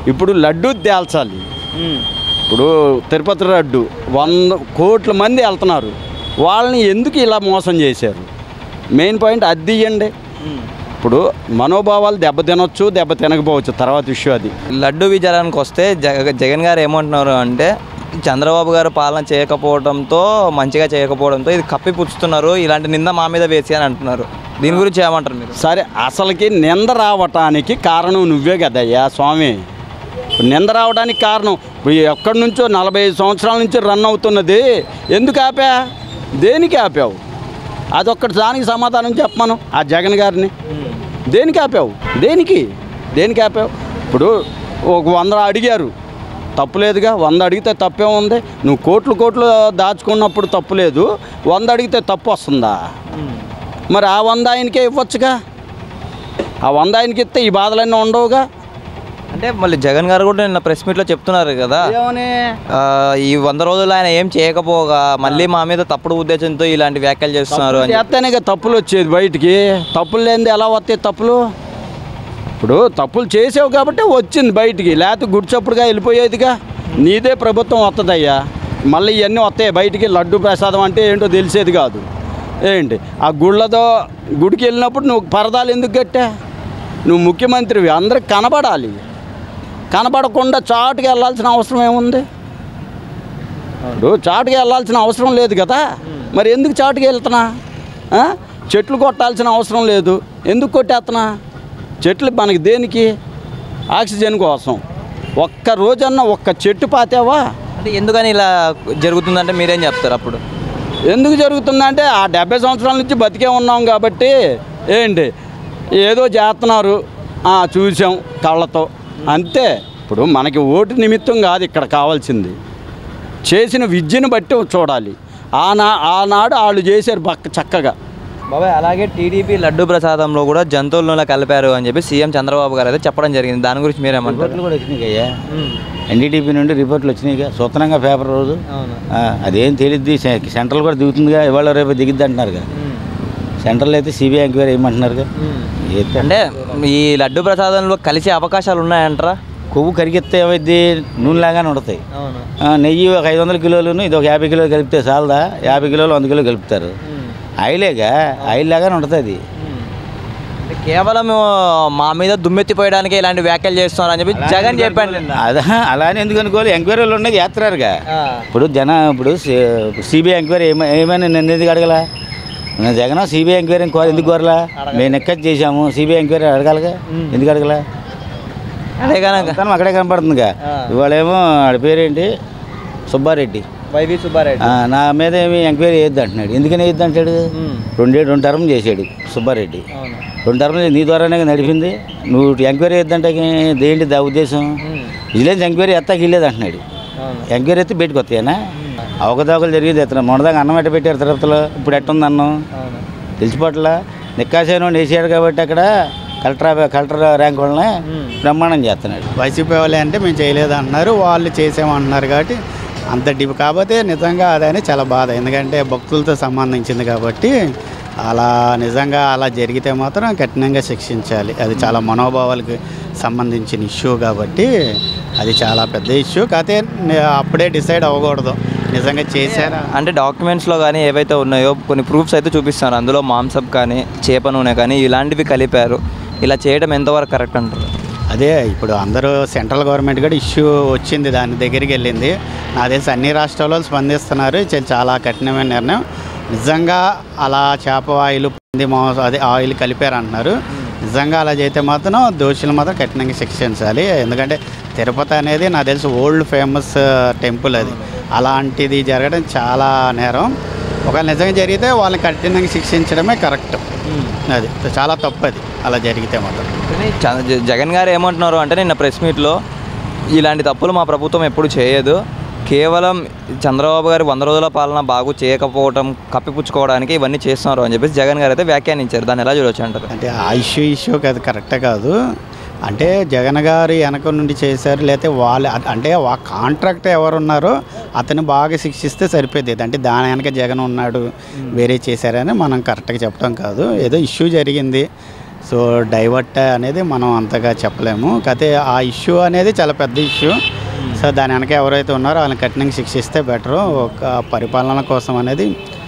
ఇప్పుడు లడ్డు తేల్చాలి ఇప్పుడు తిరుపతి లడ్డు వంద కోట్ల మంది వెళ్తున్నారు వాళ్ళని ఎందుకు ఇలా మోసం చేశారు మెయిన్ పాయింట్ అది ఇవ్వండి ఇప్పుడు మనోభావాలు దెబ్బ తినొచ్చు దెబ్బ తినకపోవచ్చు తర్వాత విషయం అది లడ్డు విచారానికి వస్తే జగ జగన్ గారు ఏమంటున్నారు అంటే చంద్రబాబు గారు పాలన చేయకపోవడంతో మంచిగా చేయకపోవడంతో ఇది కప్పిపుచ్చుతున్నారు ఇలాంటి నింద మా మీద వేసి అని అంటున్నారు దీని గురించి ఏమంటారు మీరు సరే అసలుకి నింద రావటానికి కారణం నువ్వే కదయ్యా స్వామి ఇప్పుడు నింద రావడానికి కారణం ఇప్పుడు ఎక్కడి నుంచో నలభై ఐదు సంవత్సరాల నుంచి రన్ అవుతున్నది ఎందుకు ఆపా దేనికి ఆపావు అదొక్కటి దానికి సమాధానం చెప్పమను ఆ జగన్ గారిని దేనికి ఆపావు దేనికి దేనికి ఆపావు ఇప్పుడు ఒక వంద అడిగారు తప్పులేదుగా వంద అడిగితే తప్పే ఉంది నువ్వు కోట్లు కోట్లు దాచుకున్నప్పుడు తప్పులేదు వంద అడిగితే తప్పు వస్తుందా మరి ఆ వంద ఆయనకే ఇవ్వచ్చుగా ఆ వంద ఆయనకి ఇస్తే ఈ బాధలన్నీ ఉండవుగా అంటే మళ్ళీ జగన్ గారు కూడా నిన్న ప్రెస్ మీట్లో చెప్తున్నారు కదా ఏమని ఆ, ఈ వంద రోజులు ఆయన ఏం చేయకపోగా మళ్ళీ మా మీద తప్పుడు ఉద్దేశంతో ఇలాంటి వ్యాఖ్యలు చేస్తున్నారు అని చేస్తేనే కదా తప్పులు వచ్చేది బయటికి తప్పులు లేనిది ఎలా వస్తాయి తప్పులు ఇప్పుడు తప్పులు చేసావు కాబట్టి వచ్చింది బయటికి లేకపోతే గుడిచప్పుడుగా వెళ్ళిపోయేదిగా నీదే ప్రభుత్వం వస్తుందయ్యా మళ్ళీ ఇవన్నీ వస్తాయి బయటికి లడ్డు ప్రసాదం అంటే ఏంటో తెలిసేది కాదు ఏంటి ఆ గుళ్ళతో గుడికి వెళ్ళినప్పుడు నువ్వు పరదాలు ఎందుకు కట్టా నువ్వు ముఖ్యమంత్రివి అందరికి కనబడాలి కనబడకుండా చాటుకి వెళ్ళాల్సిన అవసరం ఏముంది ఇప్పుడు చాటుకి వెళ్ళాల్సిన అవసరం లేదు కదా మరి ఎందుకు చాటుకి వెళ్తున్నా ఆ? చెట్లు కొట్టాల్సిన అవసరం లేదు ఎందుకు కొట్టేస్తున్నా చెట్లు మనకి దేనికి ఆక్సిజన్ కోసం ఒక్క రోజన్నా ఒక్క చెట్టు పాతావా అంటే ఎందుకని ఇలా జరుగుతుందంటే మీరేం చెప్తారు అప్పుడు ఎందుకు జరుగుతుందంటే ఆ డెబ్బై సంవత్సరాల నుంచి బతికే ఉన్నాం కాబట్టి ఏంటి ఏదో చేస్తున్నారు ఆ, చూసాం కళ్ళతో అంతే ఇప్పుడు మనకి ఓటు నిమిత్తం కాదు ఇక్కడ కావాల్సింది చేసిన విద్యను బట్టి చూడాలి ఆనా ఆనాడు వాళ్ళు చేశారు బక్క చక్కగా బాబాయ్ అలాగే టీడీపీ లడ్డు ప్రసాదంలో కూడా జంతువులను కలిపారు అని చెప్పి సీఎం చంద్రబాబు గారు అయితే చెప్పడం జరిగింది దాని గురించి మీరేమంటారు రిపోర్ట్లు కూడా వచ్చినాయి అయ్యా ఎన్డీటీపీ నుండి రిపోర్ట్లు వచ్చినాయిగా సూత్రంగా పేపర్ రోజు అవును ఆ, అదేం తెలియద్ది సెంట్రల్ కూడా దిగుతుందిగా ఇవాళ రేపు దిగిద్ది అంటున్నారుగా సెంట్రల్ అయితే సిబిఐ ఎంక్వైరీ వేయమంటున్నారుగా అయితే అంటే ఈ లడ్డు ప్రసాదంలో కలిసే అవకాశాలు ఉన్నాయంటారా కొవ్వు కరిగిస్తే ఏమైద్ది నూనె లాగానే ఉంటాయి అవును ఆ, నెయ్యి ఒక ఐదు వందల కిలోలు ఇది ఒక యాభై కిలోలు కలిపితే చాలదా యాభై కిలోలు వంద కిలోలు కలుపుతారు ఆయిలేగా ఆయిల్ లాగానే ఉంటుంది అది అంటే కేవలం మా మీద దుమ్మెత్తిపోయడానికి ఇలాంటి వ్యాఖ్యలు చేస్తున్నారు అని చెప్పి జగన్ చెప్పాడు నిన్న. అదా అలానే ఎందుకు అనుకోవాలి ఎంక్వైరీలు ఉన్నాయి చేస్తున్నారుగా ఇప్పుడు జన ఇప్పుడు సిబిఐ ఎంక్వైరీ ఏమ ఏమైనా నన్ను ఎందుకు అడగలా నేను జగన్ సిబిఐ ఎంక్వైరీ కోర ఎందుకు కోరలా మేము ఎక్కడ చేసాము సిబిఐ ఎంక్వైరీ అడగాలిగా ఎందుకు అడగలా అదే కనుక తను అక్కడే కనపడుతుందిగా ఇవాళేమో ఆడి పేరేంటి సుబ్బారెడ్డి వైవి సుబ్బారెడ్డి ఆ, నా మీద ఏమి ఎంక్వైరీ చేయొద్దు అంటున్నాడు ఎందుకని వేయద్దు అంటాడు రెండే రెండు టర్మ్ చేసాడు సుబ్బారెడ్డి అవును రెండు టర్మ్లు నీ ద్వారానే కదా నడిపింది నువ్వు ఎంక్వైరీ చేద్దంటే దేంటి దా ఉద్దేశం విజిలెన్స్ ఎంక్వైరీ ఎత్తాకి వెళ్ళేది అంటున్నాడు అవును ఎంక్వైరీ అయితే బయటకు వస్తాయనా అవకతవకలు జరిగేది ఎత్తన మొన్నదాకా అన్నం ఎట్ట పెట్టారు తిరుపతిలో ఇప్పుడు ఎట్టుంది అన్నం అవును తెలిసిపోట్ల నిక్కాసేను వేసాడు కాబట్టి అక్కడ కలెక్టర్ కలెక్టర్ ర్యాంక్ వాళ్ళని బ్రహ్మాండం చేస్తున్నాడు వైసీపీ వాళ్ళే అంటే మేము చేయలేదు అంటున్నారు వాళ్ళు చేసామంటున్నారు కాబట్టి అంత డిప్ కాకపోతే నిజంగా అదని చాలా బాధ ఎందుకంటే భక్తులతో సంబంధించింది కాబట్టి అలా నిజంగా అలా జరిగితే మాత్రం కఠినంగా శిక్షించాలి అది చాలా మనోభావాలకు సంబంధించిన ఇష్యూ కాబట్టి అది చాలా పెద్ద ఇష్యూ కాకపోతే నే- అప్పుడే డిసైడ్ అవ్వకూడదు నిజంగా చేశారా అంటే డాక్యుమెంట్స్లో కానీ ఏవైతే ఉన్నాయో కొన్ని ప్రూఫ్స్ అయితే చూపిస్తారు అందులో మాంసం కానీ చేప నూనె కానీ ఇలాంటివి కలిపారు ఇలా చేయడం ఎంతవరకు కరెక్ట్ అంటారు అదే ఇప్పుడు అందరూ సెంట్రల్ గవర్నమెంట్ కూడా ఇష్యూ వచ్చింది దాని దగ్గరికి వెళ్ళింది నా తెలిసి అన్ని రాష్ట్రాల్లో స్పందిస్తున్నారు ఇది చాలా కఠినమైన నిర్ణయం నిజంగా అలా చేప ఆయిల్ పంది మాంసం అదే ఆయిల్ కలిపారు అంటున్నారు నిజంగా అలా చేస్తే మాత్రం దోషులు మాత్రం కఠినంగా శిక్షించాలి ఎందుకంటే తిరుపతి అనేది నాకు తెలిసి ఓల్డ్ ఫేమస్ టెంపుల్ అది అలాంటిది జరగడం చాలా నేరం ఒకవేళ నిజంగా జరిగితే వాళ్ళని కఠినంగా శిక్షించడమే కరెక్ట్ అది చాలా తప్పు అది అలా జరిగితే మాత్రం కానీ చ- జ- జగన్ గారు ఏమంటున్నారు అంటే నిన్న ప్రెస్ మీట్లో ఇలాంటి తప్పులు మా ప్రభుత్వం ఎప్పుడు చేయదు కేవలం చంద్రబాబు గారి వంద రోజుల పాలన బాగు చేయకపోవడం కప్పిపుచ్చుకోవడానికి ఇవన్నీ చేస్తున్నారు అని చెప్పేసి జగన్ గారు అయితే వ్యాఖ్యానించారు దాన్ని ఎలా చూడొచ్చు అంటారు అంటే ఆ ఇష్యూ ఇష్యూ కాదు కరెక్టే కాదు అంటే జగన్ గారు వెనక నుండి చేశారు లేకపోతే వాళ్ళు అ- అంటే ఆ కాంట్రాక్ట్ ఎవరు ఉన్నారో అతను బాగా శిక్షిస్తే సరిపోద్ది అంటే దాని వెనక జగన్ ఉన్నాడు వేరే చేశారని మనం కరెక్ట్గా చెప్పడం కాదు ఏదో ఇష్యూ జరిగింది సో డైవర్ట్ అనేది మనం అంతగా చెప్పలేము కాకపోతే ఆ ఇష్యూ అనేది చాలా పెద్ద ఇష్యూ సో దాని వెనక ఎవరైతే ఉన్నారో వాళ్ళని కఠినంగా శిక్షిస్తే బెటరు ఒక పరిపాలన కోసం అనేది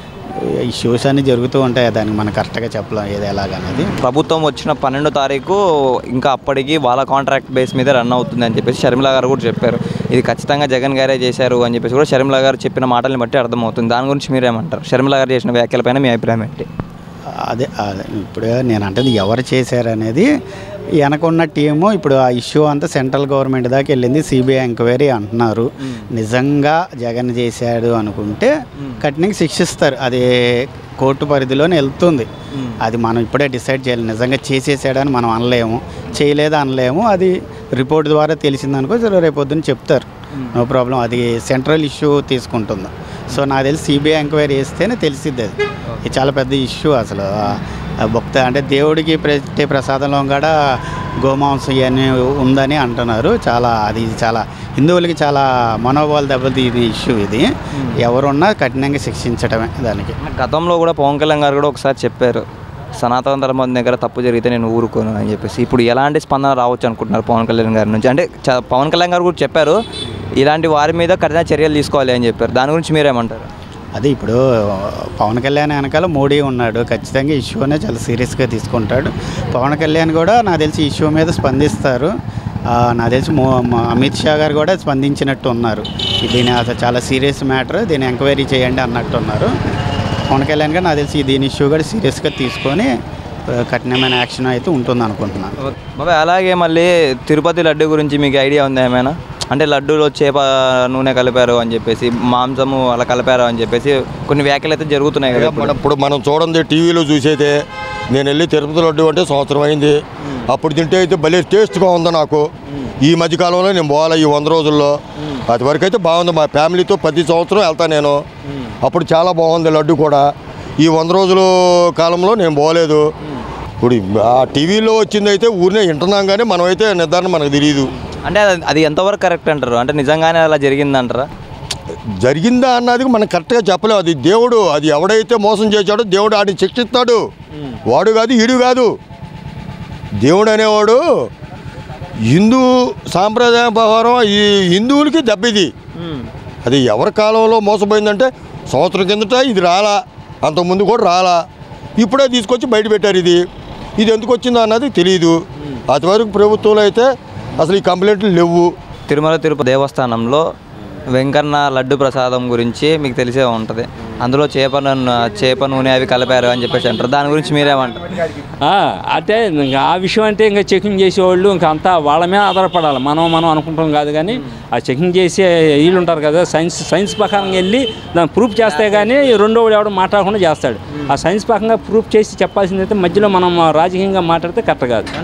ఇష్యూస్ అన్నీ జరుగుతూ ఉంటాయి దానికి మనం కరెక్ట్గా చెప్పలేం ఏది ఎలాగనేది ప్రభుత్వం వచ్చిన పన్నెండో తారీఖు ఇంకా అప్పటికి వాళ్ళ కాంట్రాక్ట్ బేస్ మీద రన్ అవుతుంది అని చెప్పేసి షర్మిల గారు కూడా చెప్పారు ఇది ఖచ్చితంగా జగన్ గారే చేశారు అని చెప్పేసి కూడా షర్మిల గారు చెప్పిన మాటల్ని బట్టి అర్థమవుతుంది దాని గురించి మీరేమంటారు షర్మిల గారు చేసిన వ్యాఖ్యలపైన మీ అభిప్రాయం ఏంటి అదే అదే ఇప్పుడు నేను అంటది ఎవరు చేశారనేది వెనకున్న టీము ఇప్పుడు ఆ ఇష్యూ అంతా సెంట్రల్ గవర్నమెంట్ దాకా వెళ్ళింది సిబిఐ ఎంక్వైరీ అంటున్నారు నిజంగా జగన్ చేశాడు అనుకుంటే కఠినంగా శిక్షిస్తారు అది కోర్టు పరిధిలోనే వెళ్తుంది అది మనం ఇప్పుడే డిసైడ్ చేయాలి నిజంగా చేసేసాడని మనం అనలేము చేయలేదు అనలేము అది రిపోర్ట్ ద్వారా తెలిసిందనుకో సరే రేపు పొద్దున్న చెప్తారు నో ప్రాబ్లం అది సెంట్రల్ ఇష్యూ తీసుకుంటుంది సో నాకు తెలిసి సిబిఐ ఎంక్వైరీ చేస్తేనే తెలిసిద్ది అది ఇది చాలా పెద్ద ఇష్యూ అసలు ఆ- ఆ భక్త అంటే దేవుడికి పెట్టే ప్రసాదంలో కూడా గోమాంసం ఇవన్నీ ఉందని అంటున్నారు చాలా అది చాలా హిందువులకి చాలా మనోభావాలు దెబ్బతీని ఇష్యూ ఇది ఎవరున్నా కఠినంగా శిక్షించడమే దానికి గతంలో కూడా పవన్ కళ్యాణ్ గారు కూడా ఒకసారి చెప్పారు సనాతన ధర్మం దగ్గర తప్పు జరిగితే నేను ఊరుకోను అని చెప్పేసి ఇప్పుడు ఎలాంటి స్పందన రావచ్చు అనుకుంటున్నారు పవన్ కళ్యాణ్ గారి నుంచి అంటే చ- పవన్ కళ్యాణ్ గారు కూడా చెప్పారు ఇలాంటి వారి మీద కఠిన చర్యలు తీసుకోవాలి అని చెప్పారు దాని గురించి మీరేమంటారు అదే ఇప్పుడు పవన్ కళ్యాణ్ వెనకాల మోడీ ఉన్నాడు ఖచ్చితంగా ఇష్యూనే చాలా సీరియస్గా తీసుకుంటాడు పవన్ కళ్యాణ్ కూడా నాకు తెలిసి ఇష్యూ మీద స్పందిస్తారు ఆ, నాకు తెలిసి మో మా అమిత్ షా గారు కూడా స్పందించినట్టు ఉన్నారు దీని అసలు చాలా సీరియస్ మ్యాటర్ దీన్ని ఎంక్వైరీ చేయండి అన్నట్టు ఉన్నారు పవన్ కళ్యాణ్ గారు నాకు తెలిసి దీని ఇష్యూ కూడా సీరియస్గా తీసుకొని ఆ, కఠినమైన యాక్షన్ అయితే ఉంటుంది అనుకుంటున్నాను బాబాయ్ అలాగే మళ్ళీ తిరుపతి లడ్డు గురించి మీకు ఐడియా ఉందా ఏమైనా అంటే లడ్డూలో చేప నూనె కలిపారు అని చెప్పేసి మాంసము అలా కలిపారు అని చెప్పేసి కొన్ని వ్యాఖ్యలు అయితే జరుగుతున్నాయి కదా ఇప్పుడు. మన ఇప్పుడు మనం చూడండి టీవీలో చూసైతే నేను వెళ్ళి తిరుపతి లడ్డు అంటే సంవత్సరం అయింది అప్పుడు తింటే అయితే భలే టేస్ట్గా ఉంది నాకు ఈ మధ్యకాలంలో నేను పోవాలి ఈ వంద రోజుల్లో అది వరకు అయితే బాగుంది మా ఫ్యామిలీతో ప్రతి సంవత్సరం వెళ్తాను నేను అప్పుడు చాలా బాగుంది లడ్డు కూడా ఈ వంద రోజుల కాలంలో నేను పోలేదు ఇప్పుడు ఆ టీవీలో వచ్చింది అయితే ఊరినే వింటున్నాం కానీ మనమైతే నిర్ధారణ మనకు తెలియదు అంటే అది- అది ఎంతవరకు కరెక్ట్ అంటారు అంటే నిజంగానే అలా జరిగిందంటారా జరిగిందా అన్నది మనం కరెక్ట్గా చెప్పలేము అది దేవుడు అది ఎవడైతే మోసం చేశాడో దేవుడు ఆడిని శిక్షిస్తాడు వాడు కాదు ఈడు కాదు దేవుడు అనేవాడు హిందూ సాంప్రదాయం ప్రకారం ఈ హిందువులకి దెబ్బిది అది ఎవరి కాలంలో మోసపోయిందంటే సంవత్సరం కిందట ఇది రాలా అంతకుముందు కూడా రాలా ఇప్పుడే తీసుకొచ్చి బయట పెట్టారు ఇది ఇది ఎందుకు వచ్చిందో అన్నది తెలియదు అంతవరకు ప్రభుత్వంలో అయితే అసలు ఈ కంప్లైంట్లు లేవు తిరుమల తిరుపతి దేవస్థానంలో వెంకన్న లడ్డు ప్రసాదం గురించి మీకు తెలిసే ఉంటుంది అందులో చేప నూనె చేప నూనె అవి కలిపారు అని చెప్పేసి అంటారు దాని గురించి మీరేమంటారు ఆ, అంటే ఇంకా ఆ విషయం అంటే ఇంకా చెకింగ్ చేసేవాళ్ళు ఇంకా అంతా వాళ్ళ మీద ఆధారపడాలి మనం మనం అనుకుంటాం కాదు కానీ ఆ చెకింగ్ చేసే వీళ్ళు ఉంటారు కదా సైన్స్ సైన్స్ ప్రకారం వెళ్ళి దాన్ని ప్రూఫ్ చేస్తే కానీ రెండో వాడు ఎవడో మాట్లాడకుండా చేస్తాడు ఆ సైన్స్ ప్రకారంగా ప్రూఫ్ చేసి చెప్పాల్సిందైతే మధ్యలో మనం రాజకీయంగా మాట్లాడితే కరెక్ట్ కాదు